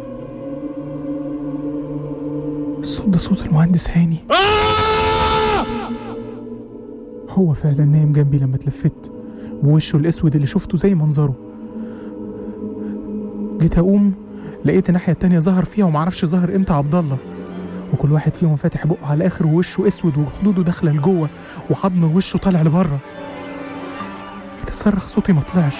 الصوت ده صوت المهندس هاني هو فعلا نايم جنبي لما اتلفت بوشه الاسود اللي شفته زي منظره جيت اقوم لقيت الناحيه التانية ظهر فيها ومعرفش ظهر امتى عبد الله وكل واحد فيهم فاتح بقه على الاخر ووشه اسود وخدوده داخله لجوه وعظم وشه طالع لبره جيت اصرخ صوتي ما طلعش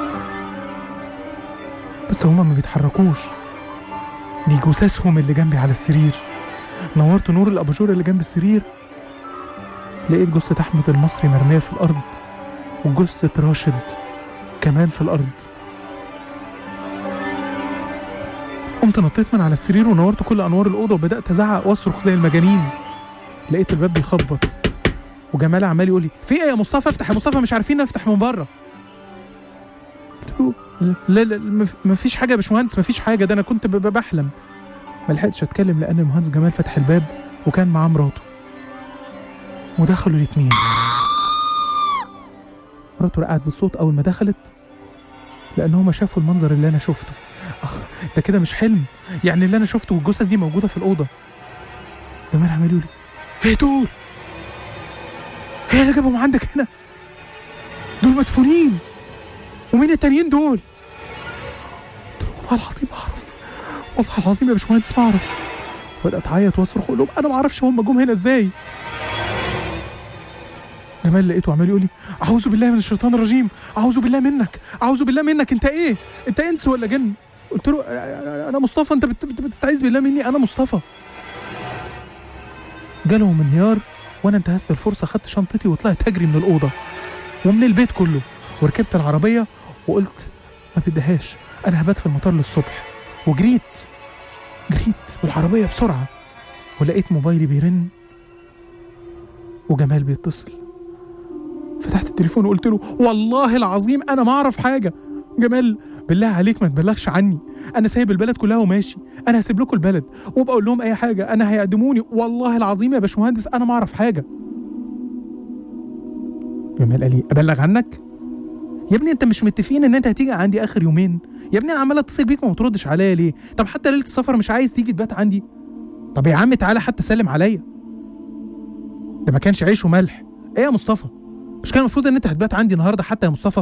بس هما ما بيتحركوش دي جثثهم اللي جنبي على السرير نورت نور الاباجوره اللي جنب السرير لقيت جثه احمد المصري مرميه في الارض وجثة راشد كمان في الأرض قمت نطيت من على السرير ونورت كل أنوار الأوضة وبدأت أزعق وأصرخ زي المجانين لقيت الباب بيخبط وجمال عمال يقول لي في ايه يا مصطفى افتح يا مصطفى مش عارفين نفتح من بره قلت له لا لا مف- مفيش حاجه يا باشمهندس مفيش حاجه ده انا كنت ب- ب- بحلم ما لحقتش اتكلم لان المهندس جمال فتح الباب وكان معاه مراته ودخلوا الاتنين مراته رقعت بالصوت اول ما دخلت لان هما شافوا المنظر اللي انا شفته آه، ده كده مش حلم يعني اللي انا شفته والجثث دي موجوده في الاوضه جمال عمال يقول لي ايه دول ايه اللي جابهم عندك هنا دول مدفونين ومين التانيين دول قلت له والله العظيم ما اعرف والله العظيم يا باشمهندس ما اعرف بدات اعيط واصرخ اقول لهم انا ما اعرفش هم جم هنا ازاي جمال لقيته عمال يقول لي اعوذ بالله من الشيطان الرجيم اعوذ بالله منك اعوذ بالله منك انت ايه انت انس ولا جن قلت له انا مصطفى انت بت- بت- بتستعيذ بالله مني انا مصطفى جالهم انهيار وانا انتهزت الفرصه خدت شنطتي وطلعت اجري من الاوضه ومن البيت كله وركبت العربيه وقلت ما بدهاش انا هبات في المطار للصبح وجريت جريت بالعربيه بسرعه ولقيت موبايلي بيرن وجمال بيتصل فتحت التليفون وقلت له والله العظيم انا ما اعرف حاجه جمال بالله عليك ما تبلغش عني انا سايب البلد كلها وماشي انا هسيب لكم البلد وبقول لهم اي حاجه انا هيقدموني والله العظيم يا باشمهندس انا ما اعرف حاجه جمال قال لي ابلغ عنك يا ابني انت مش متفقين ان انت هتيجي عندي اخر يومين يا ابني انا عمال اتصل بيك وما بتردش عليا ليه طب حتى ليله السفر مش عايز تيجي تبات عندي طب يا عم تعالى حتى سلم عليا ده ما كانش عيش وملح ايه يا مصطفى مش كان المفروض ان انت هتبات عندي النهارده حتى يا مصطفى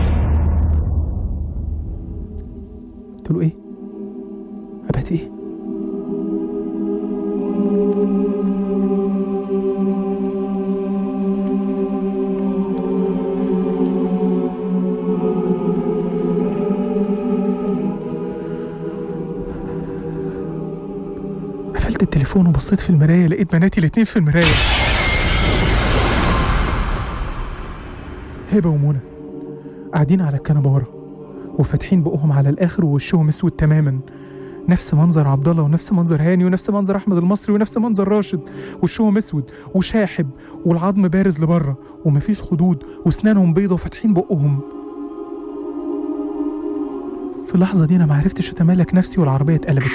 قلت له ايه ابات ايه قفلت التليفون وبصيت في المرايه لقيت بناتي الاتنين في المرايه هبه ومنى قاعدين على الكنبه ورا وفاتحين بقهم على الاخر ووشهم اسود تماما نفس منظر عبد الله ونفس منظر هاني ونفس منظر احمد المصري ونفس منظر راشد وشهم اسود وشاحب والعظم بارز لبره ومفيش خدود واسنانهم بيضه وفاتحين بقهم في اللحظه دي انا ما عرفتش اتمالك نفسي والعربيه اتقلبت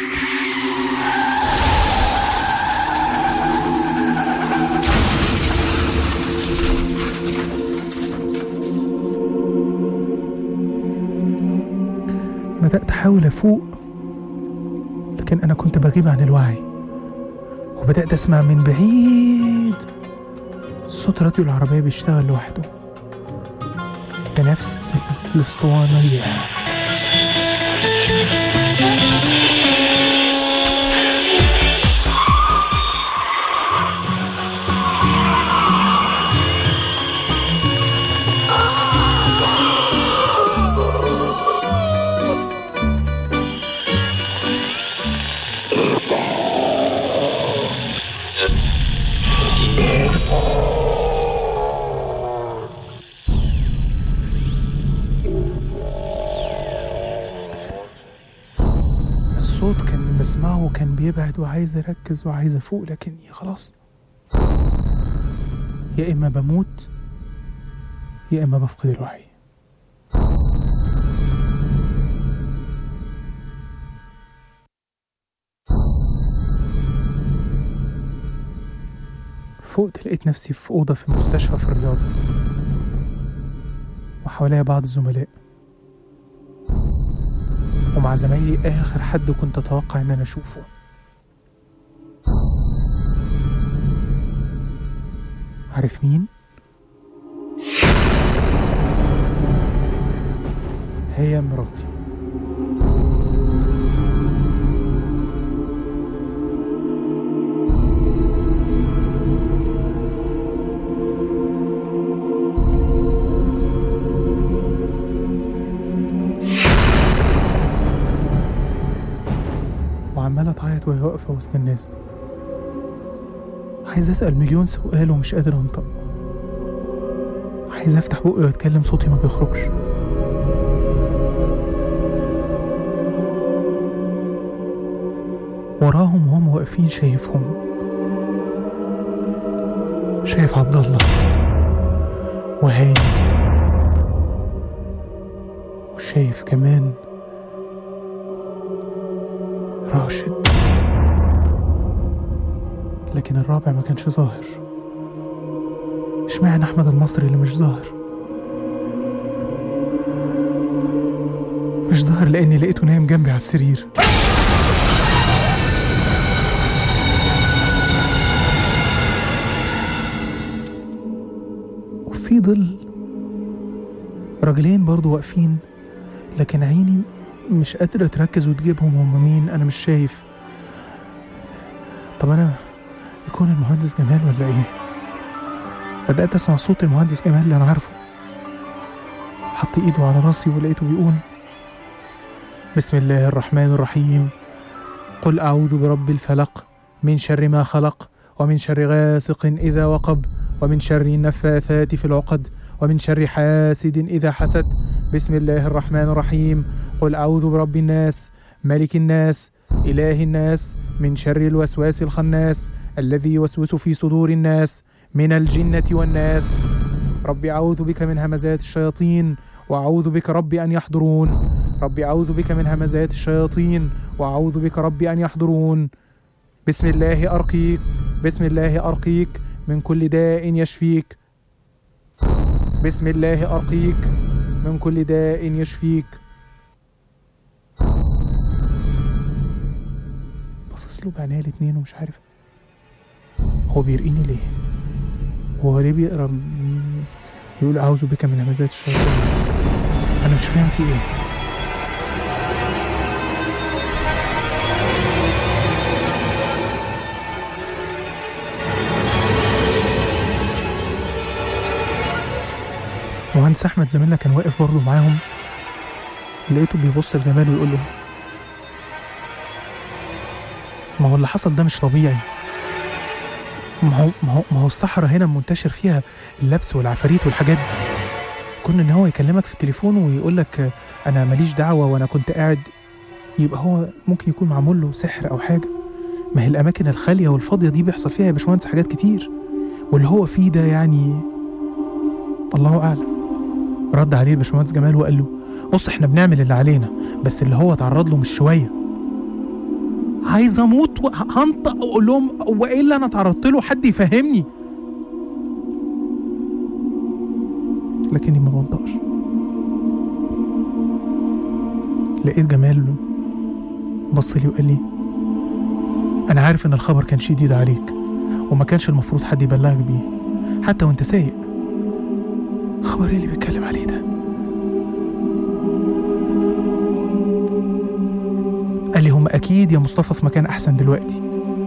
بدأت أحاول أفوق لكن أنا كنت بغيب عن الوعي وبدأت أسمع من بعيد صوت راديو العربية بيشتغل لوحده بنفس الاسطوانية الصوت كان بسمعه وكان بيبعد وعايز أركز وعايز أفوق لكني خلاص يا إما بموت يا إما بفقد الوعي فقت لقيت نفسي في أوضة في مستشفى في الرياض وحواليا بعض الزملاء ومع زمايلي آخر حد كنت أتوقع إن أنا أشوفه عارف مين؟ هي مراتي وعمالة تعيط وهي واقفة وسط الناس عايز أسأل مليون سؤال ومش قادر أنطق عايز أفتح بقي وأتكلم صوتي ما بيخرجش وراهم وهم واقفين شايفهم شايف عبد الله وهاني وشايف كمان راشد لكن الرابع ما كانش ظاهر اشمعنى احمد المصري اللي مش ظاهر مش ظاهر لاني لقيته نايم جنبي على السرير وفي ظل راجلين برضو واقفين لكن عيني مش قادرة تركز وتجيبهم هم مين أنا مش شايف طب أنا يكون المهندس جمال ولا إيه؟ بدأت أسمع صوت المهندس جمال اللي أنا عارفه حط إيده على راسي ولقيته بيقول بسم الله الرحمن الرحيم قل أعوذ برب الفلق من شر ما خلق ومن شر غاسق إذا وقب ومن شر النفاثات في العقد ومن شر حاسد إذا حسد بسم الله الرحمن الرحيم قل أعوذ برب الناس ملك الناس إله الناس من شر الوسواس الخناس الذي يوسوس في صدور الناس من الجنة والناس ربي أعوذ بك من همزات الشياطين وأعوذ بك ربي أن يحضرون ربي أعوذ بك من همزات الشياطين وأعوذ بك ربي أن يحضرون بسم الله أرقيك بسم الله أرقيك من كل داء يشفيك بسم الله أرقيك من كل داء يشفيك باصص له بعينيا الاتنين ومش عارف هو بيرقيني ليه هو ليه بيقرا م- بيقول أعوذ بك من همزات الشياطين أنا مش فاهم في إيه مهندس احمد زميلنا كان واقف برضه معاهم لقيته بيبص لجمال ويقول له ما هو اللي حصل ده مش طبيعي ما هو ما هو ما هو الصحراء هنا منتشر فيها اللبس والعفاريت والحاجات دي كون ان هو يكلمك في التليفون ويقول لك انا ماليش دعوه وانا كنت قاعد يبقى هو ممكن يكون معمول له سحر او حاجه ما هي الاماكن الخاليه والفاضيه دي بيحصل فيها يا باشمهندس حاجات كتير واللي هو فيه ده يعني الله اعلم رد عليه الباشمهندس جمال وقال له بص احنا بنعمل اللي علينا بس اللي هو اتعرض له مش شويه عايز اموت وهنطق واقول لهم هو ايه اللي انا اتعرضت له حد يفهمني لكني ما بنطقش لقيت جمال بص لي وقال لي انا عارف ان الخبر كان شديد عليك وما كانش المفروض حد يبلغك بيه حتى وانت سايق خبر ايه اللي بيتكلم عليه ده قال لي هم اكيد يا مصطفى في مكان احسن دلوقتي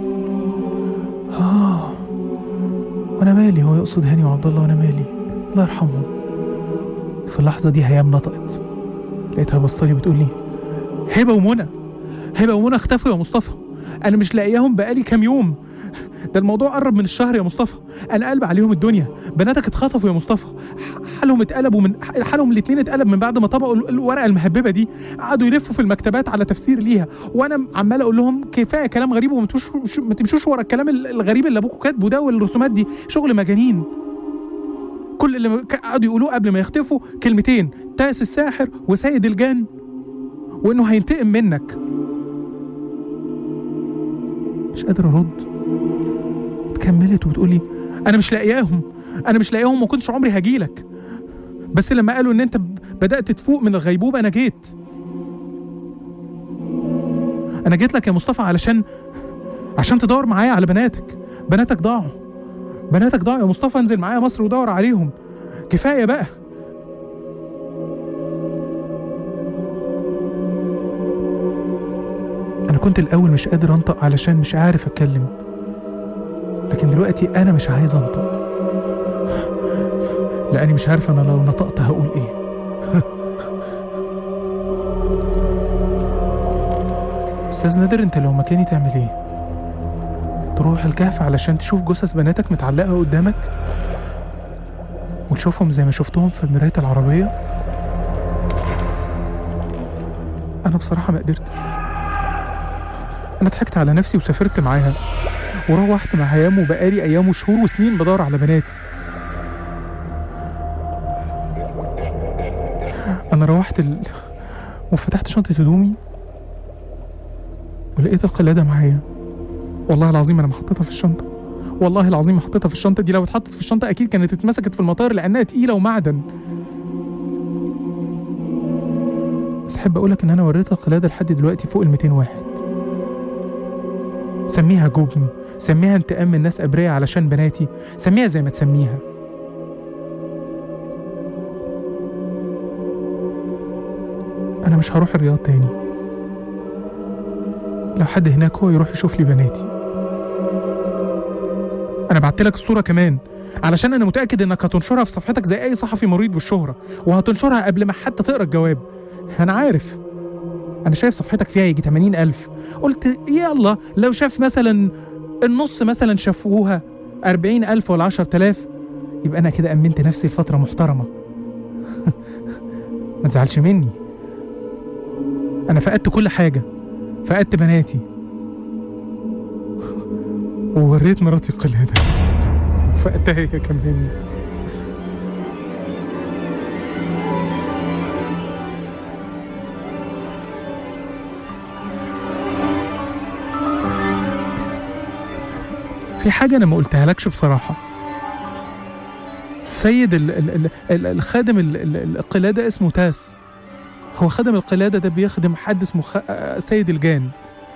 اه وانا مالي هو يقصد هاني وعبد الله وانا مالي الله يرحمهم في اللحظه دي هيام نطقت لقيتها بصلي بتقول لي هبه ومنى هبه ومنى اختفوا يا مصطفى انا مش لاقياهم بقالي كام يوم ده الموضوع قرب من الشهر يا مصطفى انا قلب عليهم الدنيا بناتك اتخطفوا يا مصطفى ح- حالهم اتقلبوا من حالهم الاتنين اتقلب من بعد ما طبقوا ال- الورقه المهببه دي قعدوا يلفوا في المكتبات على تفسير ليها وانا عمال اقول لهم كفايه كلام غريب وما تمشوش ما تمشوش ورا الكلام ال- الغريب اللي ابوكم كاتبه ده والرسومات دي شغل مجانين كل اللي ك- قعدوا يقولوه قبل ما يختفوا كلمتين تاس الساحر وسيد الجان وانه هينتقم منك مش قادر ارد كملت وبتقولي انا مش لاقياهم انا مش لاقياهم وما كنتش عمري هجيلك بس لما قالوا ان انت ب- بدات تفوق من الغيبوبه انا جيت انا جيت لك يا مصطفى علشان عشان تدور معايا على بناتك بناتك ضاعوا بناتك ضاعوا يا مصطفى انزل معايا مصر ودور عليهم كفايه بقى انا كنت الاول مش قادر انطق علشان مش عارف اتكلم لكن دلوقتي انا مش عايز انطق لاني مش عارف انا لو نطقت هقول ايه استاذ نادر انت لو مكاني تعمل ايه تروح الكهف علشان تشوف جثث بناتك متعلقه قدامك وتشوفهم زي ما شفتهم في مرايه العربيه انا بصراحه ما قدرت انا ضحكت على نفسي وسافرت معاها وروحت مع هيام وبقالي ايام وشهور وسنين بدور على بناتي انا روحت ال... وفتحت شنطه هدومي ولقيت القلاده معايا والله العظيم انا ما حطيتها في الشنطه والله العظيم ما حطيتها في الشنطه دي لو اتحطت في الشنطه اكيد كانت اتمسكت في المطار لانها تقيله ومعدن بس احب اقولك ان انا وريت القلاده لحد دلوقتي فوق ال 200 واحد سميها جبن سميها انتقام من ناس ابرياء علشان بناتي سميها زي ما تسميها انا مش هروح الرياض تاني لو حد هناك هو يروح يشوف لي بناتي انا بعت لك الصوره كمان علشان انا متاكد انك هتنشرها في صفحتك زي اي صحفي مريض بالشهره وهتنشرها قبل ما حتى تقرا الجواب انا عارف انا شايف صفحتك فيها يجي 80 الف قلت يلا لو شاف مثلا النص مثلا شافوها 40 الف ولا 10000 يبقى انا كده امنت نفسي لفتره محترمه ما تزعلش مني انا فقدت كل حاجه فقدت بناتي ووريت مراتي القلاده وفقدتها هي كمان في حاجة أنا ما قلتها لكش بصراحة السيد ال ال ال ال الخادم ال ال القلادة اسمه تاس هو خادم القلادة ده بيخدم حد اسمه خ... آه، سيد الجان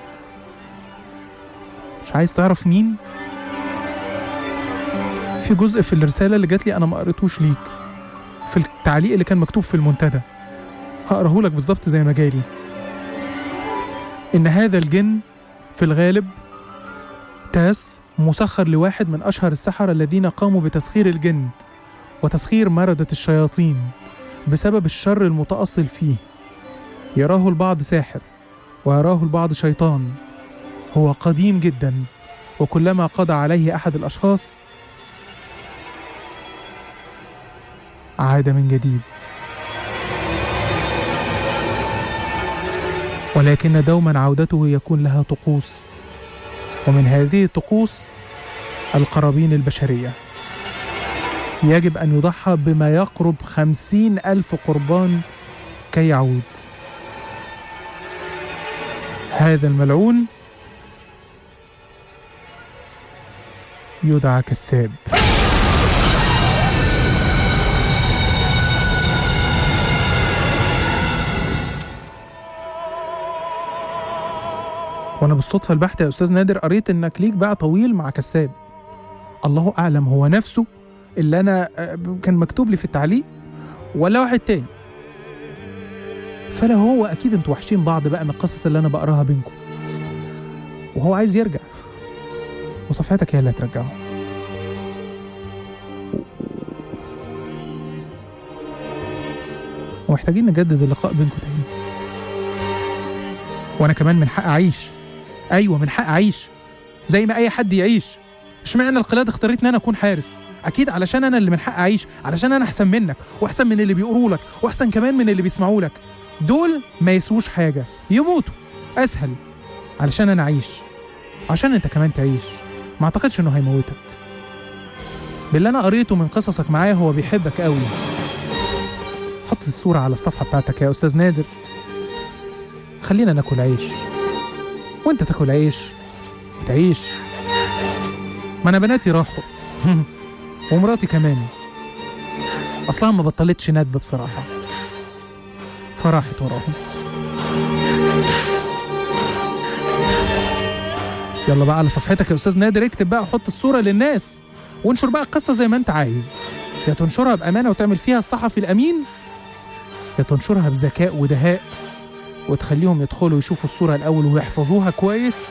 مش عايز تعرف مين؟ في جزء في الرسالة اللي جات لي أنا ما قريتوش ليك في التعليق اللي كان مكتوب في المنتدى هقراه لك بالظبط زي ما جالي إن هذا الجن في الغالب تاس مسخر لواحد من أشهر السحرة الذين قاموا بتسخير الجن وتسخير مردة الشياطين بسبب الشر المتأصل فيه يراه البعض ساحر ويراه البعض شيطان هو قديم جدا وكلما قضى عليه أحد الأشخاص عاد من جديد ولكن دوما عودته يكون لها طقوس ومن هذه الطقوس القرابين البشرية يجب أن يضحى بما يقرب خمسين ألف قربان كي يعود هذا الملعون يدعى كساب وانا بالصدفه البحته يا استاذ نادر قريت انك ليك بقى طويل مع كساب الله اعلم هو نفسه اللي انا آه، كان مكتوب لي في التعليق ولا واحد تاني فلا هو اكيد انتوا وحشين بعض بقى من القصص اللي انا بقراها بينكم وهو عايز يرجع وصفحتك هي اللي هترجعه ومحتاجين نجدد اللقاء بينكم تاني وانا كمان من حق اعيش ايوه من حق اعيش زي ما اي حد يعيش اشمعنى القلاده اختارتني انا اكون حارس اكيد علشان انا اللي من حق اعيش علشان انا احسن منك واحسن من اللي بيقولوا لك واحسن كمان من اللي بيسمعوا لك دول ما يسووش حاجه يموتوا اسهل علشان انا اعيش عشان انت كمان تعيش ما اعتقدش انه هيموتك باللي انا قريته من قصصك معاه هو بيحبك قوي حط الصوره على الصفحه بتاعتك يا استاذ نادر خلينا ناكل عيش وانت تاكل عيش وتعيش ما انا بناتي راحوا ومراتي كمان اصلها ما بطلتش ندب بصراحه فراحت وراهم يلا بقى على صفحتك يا استاذ نادر اكتب بقى وحط الصوره للناس وانشر بقى القصه زي ما انت عايز يا تنشرها بامانه وتعمل فيها الصحفي الامين يا تنشرها بذكاء ودهاء وتخليهم يدخلوا يشوفوا الصورة الأول ويحفظوها كويس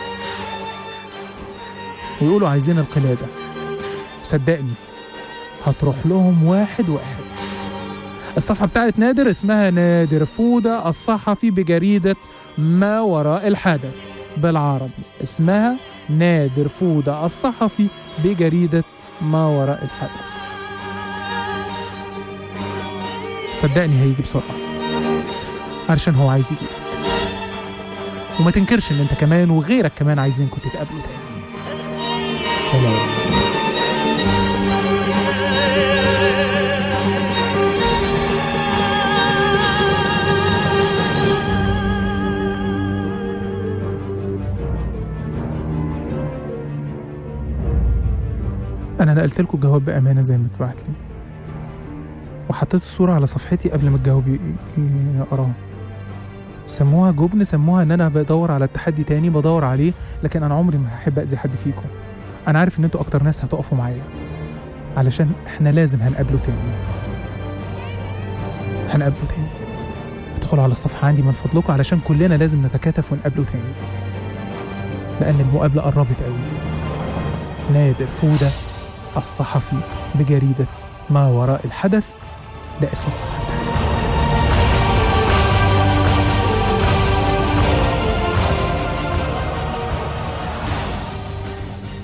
ويقولوا عايزين القلادة صدقني هتروح لهم واحد واحد الصفحة بتاعت نادر اسمها نادر فودة الصحفي بجريدة ما وراء الحدث بالعربي اسمها نادر فودة الصحفي بجريدة ما وراء الحدث صدقني هيجي بسرعة علشان هو عايز يجيلك وما تنكرش ان انت كمان وغيرك كمان عايزينكم تتقابلوا تاني سلام أنا نقلت لكم الجواب بأمانة زي ما اتبعت لي وحطيت الصورة على صفحتي قبل ما الجواب ي- ي- يقراه سموها جبن سموها ان انا بدور على التحدي تاني بدور عليه لكن انا عمري ما هحب اذي حد فيكم انا عارف ان انتوا اكتر ناس هتقفوا معايا علشان احنا لازم هنقابله تاني هنقابله تاني ادخلوا على الصفحة عندي من فضلكم علشان كلنا لازم نتكاتف ونقابله تاني لأن المقابلة قربت قوي نادر فودة الصحفي بجريدة ما وراء الحدث ده اسم الصفحة